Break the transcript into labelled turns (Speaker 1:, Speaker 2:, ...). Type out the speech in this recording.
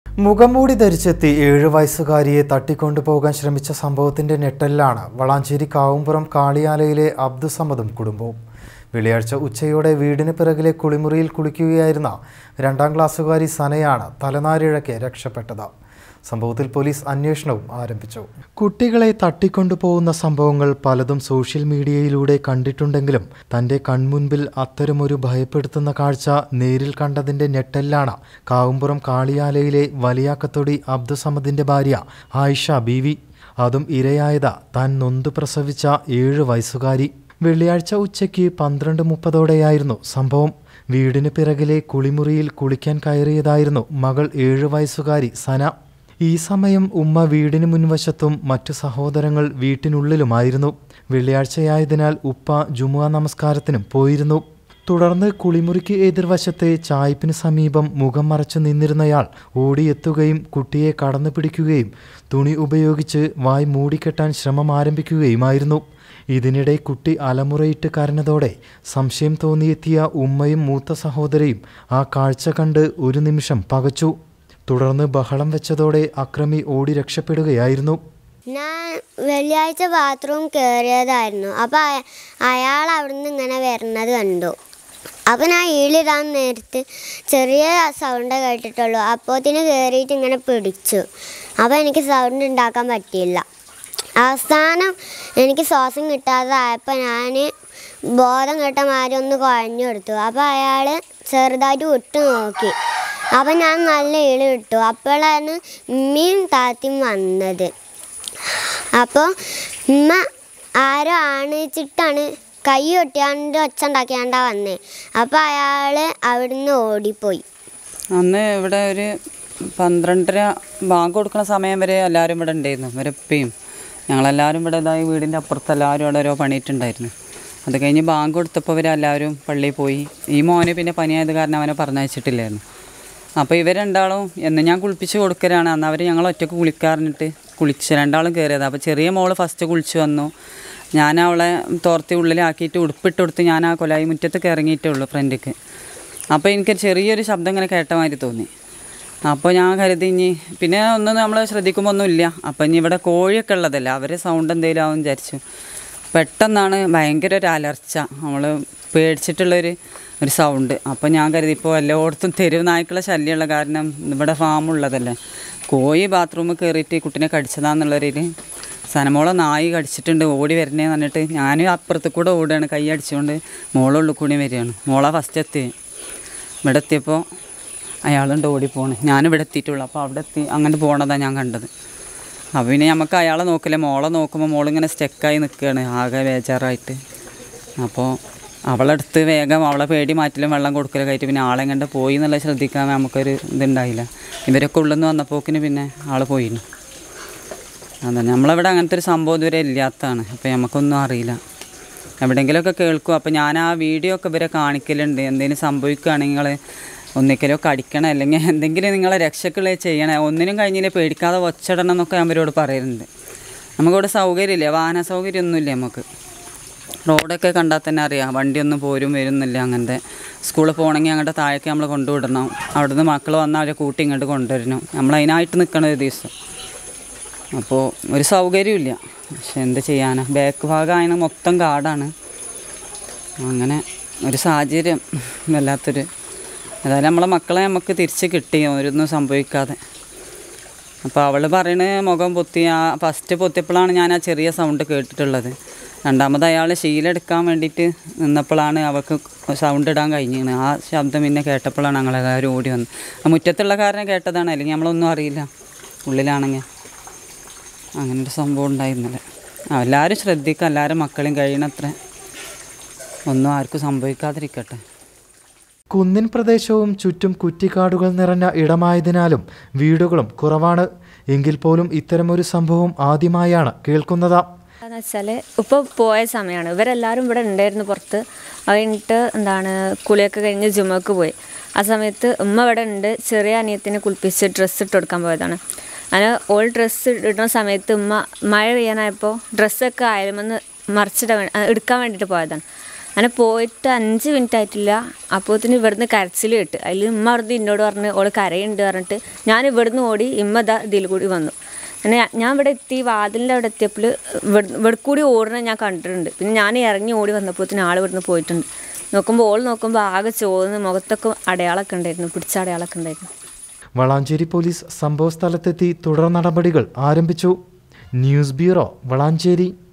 Speaker 1: മുഖംമൂടി ധരിച്ചെത്തി ഏഴ് വയസ്സുകാരിയെ തട്ടിക്കൊണ്ടുപോകാൻ ശ്രമിച്ച സംഭവത്തിന്റെ ഞെട്ടലിലാണ് വളാഞ്ചേരി കാവുംപുറം കാളിയാലയിലെ അബ്ദുസമ്മദും കുടുംബവും വെള്ളിയാഴ്ച ഉച്ചയോടെ വീടിന് പിറകിലെ കുളിമുറിയിൽ കുളിക്കുകയായിരുന്ന രണ്ടാം ക്ലാസ്സുകാരി സനയാണ് തലനാരിഴയ്ക്ക് രക്ഷപ്പെട്ടത് സംഭവത്തിൽ പോലീസ് അന്വേഷണവും ആരംഭിച്ചു കുട്ടികളെ തട്ടിക്കൊണ്ടുപോകുന്ന സംഭവങ്ങൾ പലതും സോഷ്യൽ മീഡിയയിലൂടെ കണ്ടിട്ടുണ്ടെങ്കിലും തന്റെ കൺമുൻപിൽ അത്തരമൊരു ഭയപ്പെടുത്തുന്ന കാഴ്ച നേരിൽ കണ്ടതിന്റെ ഞെട്ടലിലാണ് കാവുംപുറം കാളിയാലയിലെ വലിയാക്കത്തൊടി അബ്ദുസമദിന്റെ ഭാര്യ ആയിഷ ബീവി അതും ഇരയായത് താൻ നൊന്തു പ്രസവിച്ച ഏഴ് വയസ്സുകാരി വെള്ളിയാഴ്ച ഉച്ചയ്ക്ക് പന്ത്രണ്ട് മുപ്പതോടെയായിരുന്നു സംഭവം വീടിന് പിറകിലെ കുളിമുറിയിൽ കുളിക്കാൻ കയറിയതായിരുന്നു മകൾ ഏഴു വയസ്സുകാരി സന ഈ സമയം ഉമ്മ വീടിന് മുൻവശത്തും മറ്റു സഹോദരങ്ങൾ വീട്ടിനുള്ളിലുമായിരുന്നു വെള്ളിയാഴ്ചയായതിനാൽ ഉപ്പ ജുമുഅ നമസ്കാരത്തിനും പോയിരുന്നു തുടർന്ന് കുളിമുറിക്ക് എതിർവശത്തെ ചായ്പിന് സമീപം മുഖം മറച്ചു നിന്നിരുന്നയാൾ ഓടിയെത്തുകയും കുട്ടിയെ കടന്നു പിടിക്കുകയും തുണി ഉപയോഗിച്ച് വായ് മൂടിക്കെട്ടാൻ ശ്രമം ആരംഭിക്കുകയുമായിരുന്നു ഇതിനിടെ കുട്ടി അലമുറയിട്ട് കരഞ്ഞതോടെ സംശയം തോന്നിയെത്തിയ ഉമ്മയും മൂത്ത സഹോദരിയും ആ കാഴ്ച കണ്ട് ഒരു നിമിഷം പകച്ചു തുടർന്ന് ബഹളം വെച്ചതോടെ അക്രമി ഓടി രക്ഷപ്പെടുകയായിരുന്നു
Speaker 2: ഞാൻ വെള്ളിയാഴ്ച ബാത്റൂം കയറിയതായിരുന്നു അപ്പോൾ അയാൾ അവിടുന്ന് ഇങ്ങനെ വരുന്നത് കണ്ടു അപ്പോൾ ഞാൻ ഈളിടാൻ നേരത്ത് ചെറിയ സൗണ്ട് കേട്ടിട്ടുള്ളൂ അപ്പോത്തിന് കയറിയിട്ട് ഇങ്ങനെ പിടിച്ചു അപ്പോൾ എനിക്ക് സൗണ്ട് ഉണ്ടാക്കാൻ പറ്റിയില്ല അവസാനം എനിക്ക് ശ്വാസം കിട്ടാതെ ആയപ്പോൾ ഞാൻ ബോധം കെട്ട മാതിരി ഒന്ന് കുഴഞ്ഞു കൊടുത്തു അപ്പോൾ അയാൾ ചെറുതായിട്ട് വിട്ടു നോക്കി അപ്പം ഞാൻ നല്ല ഇളി ഇട്ടു അപ്പോഴാണ് ഉമ്മയും താത്തയും വന്നത് അപ്പോൾ ഉമ്മ ആരോ ആണിച്ചിട്ടാണ് കൈ ഒട്ടിയാണ്ട് ഒച്ച ഉണ്ടാക്കിയാണ്ടാ വന്നേ അപ്പോൾ അയാൾ അവിടുന്ന് ഓടിപ്പോയി
Speaker 3: അന്ന് ഇവിടെ ഒരു പന്ത്രണ്ടര ബാങ്ക് കൊടുക്കുന്ന സമയം വരെ എല്ലാവരും ഇവിടെ ഉണ്ടായിരുന്നു ഇവരെപ്പയും ഞങ്ങളെല്ലാവരും ഇവിടെ ഇതായി വീടിൻ്റെ അപ്പുറത്ത് എല്ലാവരും അവിടെ ഓരോ പണിയിട്ടുണ്ടായിരുന്നു അത് കഴിഞ്ഞ് ബാങ്ക് കൊടുത്തപ്പോൾ ഇവരെല്ലാവരും പള്ളിയിൽ പോയി ഈ മോന് പിന്നെ പനിയായത് കാരണം അവനെ പറഞ്ഞയച്ചിട്ടില്ലായിരുന്നു അപ്പോൾ ഇവർ രണ്ടാളും എന്ന് ഞാൻ കുളിപ്പിച്ച് കൊടുക്കലാണ് അന്ന് അവർ ഞങ്ങൾ ഒറ്റക്ക് കുളിക്കാറിഞ്ഞിട്ട് കുളിച്ച് രണ്ടാളും കയറിയത് അപ്പോൾ ചെറിയ മോള് ഫസ്റ്റ് കുളിച്ച് വന്നു ഞാൻ അവളെ തോർത്തി ഉള്ളിലാക്കിയിട്ട് ഉടുപ്പിട്ട് കൊടുത്ത് ഞാൻ ആ കൊലായി മുറ്റത്ത് ഇറങ്ങിയിട്ടേ ഉള്ളൂ ഫ്രണ്ടിക്ക് അപ്പോൾ എനിക്ക് ചെറിയൊരു ശബ്ദം ഇങ്ങനെ കേട്ട മാതിരി തോന്നി അപ്പോൾ ഞാൻ കരുതി ഇനി പിന്നെ ഒന്നും നമ്മൾ ശ്രദ്ധിക്കുമ്പോൾ ഒന്നുമില്ല അപ്പം ഇനി ഇവിടെ കോഴിയൊക്കെ ഉള്ളതല്ല അവർ സൗണ്ട് എന്തെങ്കിലും ആവും വിചാരിച്ചു പെട്ടെന്നാണ് ഭയങ്കര ഒരു അലർച്ച നമ്മൾ പേടിച്ചിട്ടുള്ളൊരു ഒരു സൗണ്ട് അപ്പോൾ ഞാൻ കരുതി ഇപ്പോൾ എല്ലായിടത്തും തെരുവ് നായ്ക്കളെ ശല്യമുള്ള കാരണം ഇവിടെ ഫാമുള്ളതല്ലേ കോഴി ബാത്റൂമിൽ കയറിയിട്ട് ഈ കുട്ടീനെ കടിച്ചതാന്നുള്ളൊരു സനമോളെ നായി കടിച്ചിട്ടുണ്ട് ഓടി വരണേന്ന് പറഞ്ഞിട്ട് ഞാൻ അപ്പുറത്ത് കൂടെ ഓടുകയാണ് കൈ അടിച്ചുകൊണ്ട് മോളുള്ളിൽ കൂടി വരികയാണ് മോളെ ഫസ്റ്റ് എത്തി ഇവിടെ എത്തിയപ്പോൾ അയാളുണ്ട് ഓടിപ്പോണ് ഞാനിവിടെ എത്തിയിട്ടുള്ളൂ അപ്പോൾ അവിടെ എത്തി അങ്ങനെ പോണതാണ് ഞാൻ കണ്ടത് അപ്പോൾ പിന്നെ നമുക്ക് അയാളെ നോക്കില്ല മോളെ നോക്കുമ്പോൾ മോളിങ്ങനെ സ്റ്റെക്കായി നിൽക്കുകയാണ് ആകെ ബേജാറായിട്ട് അപ്പോൾ അവളെടുത്ത് വേഗം അവളെ പേടി മാറ്റലും വെള്ളം കൊടുക്കലൊക്കെ ആയിട്ട് പിന്നെ ആളെ കണ്ട് പോയി എന്നുള്ളത് ശ്രദ്ധിക്കാൻ നമുക്കൊരു ഇതുണ്ടായില്ല ഇവരൊക്കെ ഉള്ളിൽ നിന്ന് വന്നപ്പോക്കിന് പിന്നെ ആൾ പോയിരുന്നു അതെ നമ്മളിവിടെ അങ്ങനത്തെ ഒരു സംഭവം ഇതുവരെ ഇല്ലാത്തതാണ് അപ്പോൾ നമുക്കൊന്നും അറിയില്ല എവിടെയെങ്കിലുമൊക്കെ കേൾക്കും അപ്പോൾ ഞാൻ ആ വീഡിയോ ഒക്കെ ഇവരെ കാണിക്കലുണ്ട് എന്തെങ്കിലും സംഭവിക്കുകയാണെങ്കിൽ ഒന്നിക്കലൊക്കെ അടിക്കണം അല്ലെങ്കിൽ എന്തെങ്കിലും നിങ്ങളെ രക്ഷക്കുള്ള ചെയ്യണേ ഒന്നിനും കഴിഞ്ഞില്ല പേടിക്കാതെ ഒച്ചടണം എന്നൊക്കെ ഞാൻ അവരോട് പറയുന്നുണ്ട് നമുക്കിവിടെ സൗകര്യമില്ല വാഹന സൗകര്യമൊന്നുമില്ല നമുക്ക് റോഡൊക്കെ കണ്ടാൽ തന്നെ അറിയാം വണ്ടിയൊന്നും പോരും വരുന്നില്ല അങ്ങനത്തെ സ്കൂളിൽ പോകണമെങ്കിൽ അങ്ങോട്ട് താഴേക്ക് നമ്മൾ കൊണ്ടുവിടണം അവിടുന്ന് മക്കൾ വന്നാൽ അവരെ കൂട്ടി ഇങ്ങോട്ട് കൊണ്ടുവരണം നമ്മൾ അതിനായിട്ട് നിൽക്കണം ഒരു ദിവസം അപ്പോൾ ഒരു സൗകര്യമില്ല പക്ഷെ എന്ത് ചെയ്യാനാ ബാക്ക് ഭാഗമാണ് മൊത്തം കാടാണ് അങ്ങനെ ഒരു സാഹചര്യം വല്ലാത്തൊരു ഏതായാലും നമ്മളെ മക്കളെ നമുക്ക് തിരിച്ച് കിട്ടി ഒരൊന്നും സംഭവിക്കാതെ അപ്പോൾ അവൾ പറയണ മുഖം പൊത്തി ആ ഫസ്റ്റ് പൊത്തിയപ്പോഴാണ് ഞാൻ ആ ചെറിയ സൗണ്ട് കേട്ടിട്ടുള്ളത് രണ്ടാമത് അയാൾ ശീലെടുക്കാൻ വേണ്ടിയിട്ട് നിന്നപ്പോഴാണ് അവൾക്ക് സൗണ്ട് ഇടാൻ കഴിഞ്ഞത് ആ ശബ്ദം പിന്നെ കേട്ടപ്പോഴാണ് ഞങ്ങളെല്ലാവരും ഓടി വന്നത് ആ മുറ്റത്തുള്ള കാരണം കേട്ടതാണ് അല്ലെങ്കിൽ നമ്മളൊന്നും അറിയില്ല ഉള്ളിലാണെങ്കിൽ അങ്ങനെ ഒരു സംഭവം ഉണ്ടായിരുന്നില്ല ആ, എല്ലാവരും ശ്രദ്ധിക്കുക എല്ലാവരും മക്കളെയും കഴിയണത്ര ഒന്നും ആർക്കും സംഭവിക്കാതിരിക്കട്ടെ
Speaker 1: കുന്നിൻ പ്രദേശവും ചുറ്റും കുറ്റിക്കാടുകൾ നിറഞ്ഞ ഇടമായതിനാലും വീടുകളും കുറവാണ് എങ്കിൽ പോലും ഇത്തരമൊരു സംഭവം ആദ്യമായാണ് കേൾക്കുന്നത്
Speaker 4: എന്ന് വെച്ചാൽ ഇപ്പോൾ പോയ സമയമാണ് ഇവരെല്ലാവരും ഇവിടെ ഉണ്ടായിരുന്നു പുറത്ത് അത് കഴിഞ്ഞിട്ട് എന്താണ് കുളിയൊക്കെ കഴിഞ്ഞ് ജുമക്ക് പോയി ആ സമയത്ത് ഉമ്മ ഇവിടെ ഉണ്ട് ചെറിയ അനിയത്തിനെ കുളിപ്പിച്ച് ഡ്രസ്സ് ഇട്ട് കൊടുക്കാൻ പോയതാണ് അങ്ങനെ ഓൾ ഡ്രസ്സ് ഇടുന്ന സമയത്ത് ഉമ്മ മഴ പെയ്യാനായപ്പോൾ ഡ്രസ്സൊക്കെ അയലുമെന്ന് മറിച്ചിട്ട് എടുക്കാൻ വേണ്ടിയിട്ട് പോയതാണ് അങ്ങനെ പോയിട്ട് അഞ്ച് മിനിറ്റ് ആയിട്ടില്ല അപ്പോഴത്തേന് ഇവിടുന്ന് കരച്ചിൽ കേട്ട് അതിൽ ഉമ്മ അവിടുന്ന് എന്നോട് പറഞ്ഞ് ഓള് കരയുണ്ട് പറഞ്ഞിട്ട് ഞാൻ ഇവിടുന്ന് ഓടി ഇമ്മ ദാ ഇതിൽ കൂടി വന്നു അങ്ങനെ ഞാൻ ഇവിടെ എത്തി വാതിലിൻ്റെ അവിടെ എത്തിയപ്പോൾ ഇവിടെ ഇവിടെ കൂടി ഓടണ ഞാൻ കണ്ടിട്ടുണ്ട് പിന്നെ ഞാൻ ഇറങ്ങി ഓടി വന്നപ്പോഴത്തേന് ആൾ ഇവിടുന്ന് പോയിട്ടുണ്ട് നോക്കുമ്പോൾ ഓൾ നോക്കുമ്പോൾ ആകെ ചോന്ന് മുഖത്തൊക്കെ അടയാളമൊക്കെ ഉണ്ടായിരുന്നു പിടിച്ച അടയാളമൊക്കെ ഉണ്ടായിരുന്നു
Speaker 1: വളാഞ്ചേരി പോലീസ് സംഭവസ്ഥലത്തെത്തി തുടർ നടപടികൾ ആരംഭിച്ചു ന്യൂസ് ബ്യൂറോ വളാഞ്ചേരി